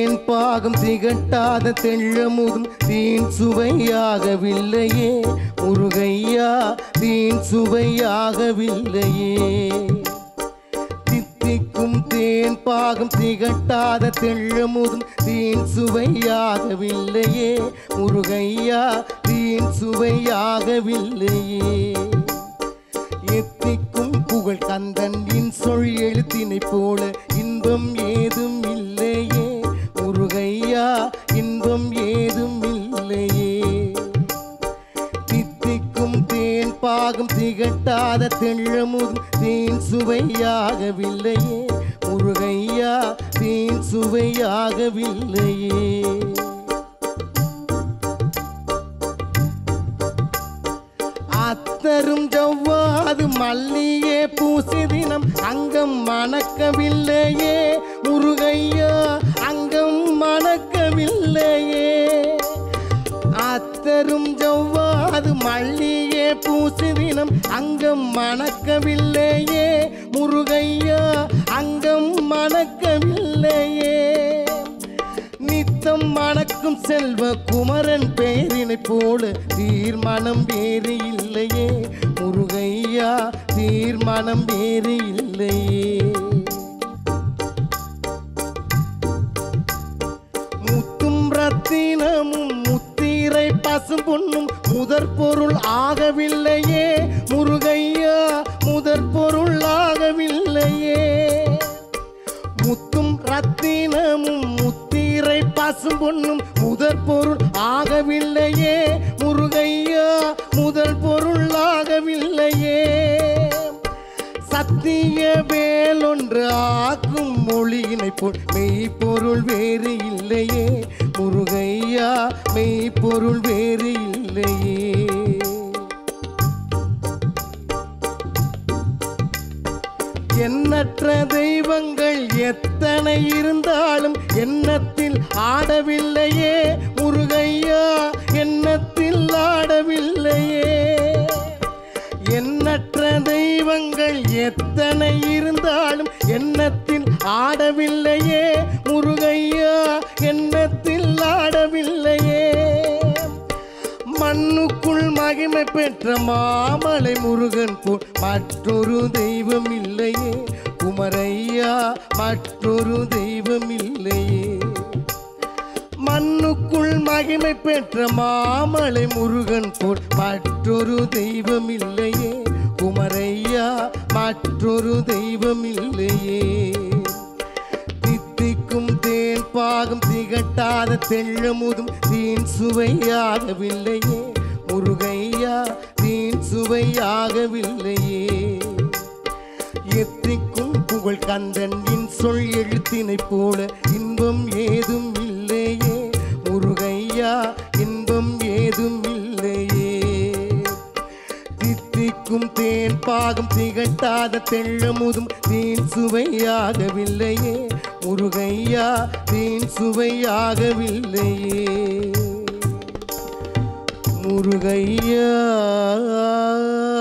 தேன் பாகம் திகட்டாத தெள்ளமுதும் தீன் சுவையாகவில்லையே முருகையா தீன் சுவையாகவில்லையே தித்திக்கும் தேன் பாகம் திகட்டாத தெள்ளமுதும் தீன் சுவையாகவில்லையே முருகையா தீன் சுவையாகவில்லையே எத்திக்கும் புகழ் கந்தன் இன் சொல் எழுத்தினை போல இன்பம் ஏதும் இல்லையே முருகையா இன்பம் ஏதும் இல்லையே தித்திக்கும் தேன் பாகம் திகட்டாத தெள்ளமுதும் தேன் சுவையாகவில்லையே முருகையா தேன் சுவையாகவில்லையே அத்தரும் ஜவ்வாது மல்லியே பூசி தினம் அங்கம் மணக்கவில்லையே முருகையா அங்கம் மணக்கவில்லையே அத்தரும் ஜவ்வாது மல்லியே பூசி தினம் அங்கம் மணக்கவில்லையே முருகையா அங்கம் மணக்கவில்லையே நித்தம் மணக்கும் செல்வ குமரன் பெயரினை போல தீர்மானம் வேறு இல்லையே முருகையா தீர்மானம் வேறு இல்லையே முத்தும் ரத்தினமும் முத்திரை பசும் பொன்னும் முதற் பொருள் ஆகவில்லையே முருகையா முதற் பொருள் ஆகவில்லையே முத்தும் ரத்தினமும் முத்திரை பசும் பொன்னும் முதற் பொருள் ஆகவில்லையே முருகையா முதல் பொருள் ஆகவில்லையே சத்திய வேலொன்று ஆக்கும் மொழியினை போல் மெய்ப்பொருள் வேறு இல்லையே முருகையா மெய்ப்பொருள் வேறு இல்லையே எண்ணற்ற தெய்வங்கள் எத்தனை இருந்தாலும் எண்ணத்தில் ஆடவில்லையே முருகையா எண்ணத்தில் ஆடவில்லையே எண்ணற்ற தெய்வங்கள் எத்தனை இருந்தாலும் எண்ணத்தில் ஆடவில்லையே முருகையா எண்ணத்தில் ஆடவில்லையே மண்ணுக்குள் மகிமை பெற்ற மாமலை முருகன் போல் மற்றொரு தெய்வம் இல்லையே குமரையா மற்றொரு தெய்வம் இல்லையே மண்ணுக்குள் மகிமை பெற்ற மாமலை முருகன் போல் மற்றொரு தெய்வம் இல்லையே குமரையா மற்றொரு தெய்வம் இல்லையே தித்திக்கும் தேன் பாகம் திகட்டாத தெள்ளமுதும் தீன் சுவையாகவில்லையே முருகையா தீன் சுவையாகவில்லையே எத்திக்கும் புகழ் கந்தன் இன் சொல் எழுத்தினை போல இன்பம் ஏதும் இல்லையே முருகையா இன்பம் ஏதும் இல்லையே தித்திக்கும் தேன் பாகம் திகட்டாத தெள்ளமுதும் தேன் சுவையாகவில்லையே முருகையா தேன் சுவையாகவில்லையே முருகையா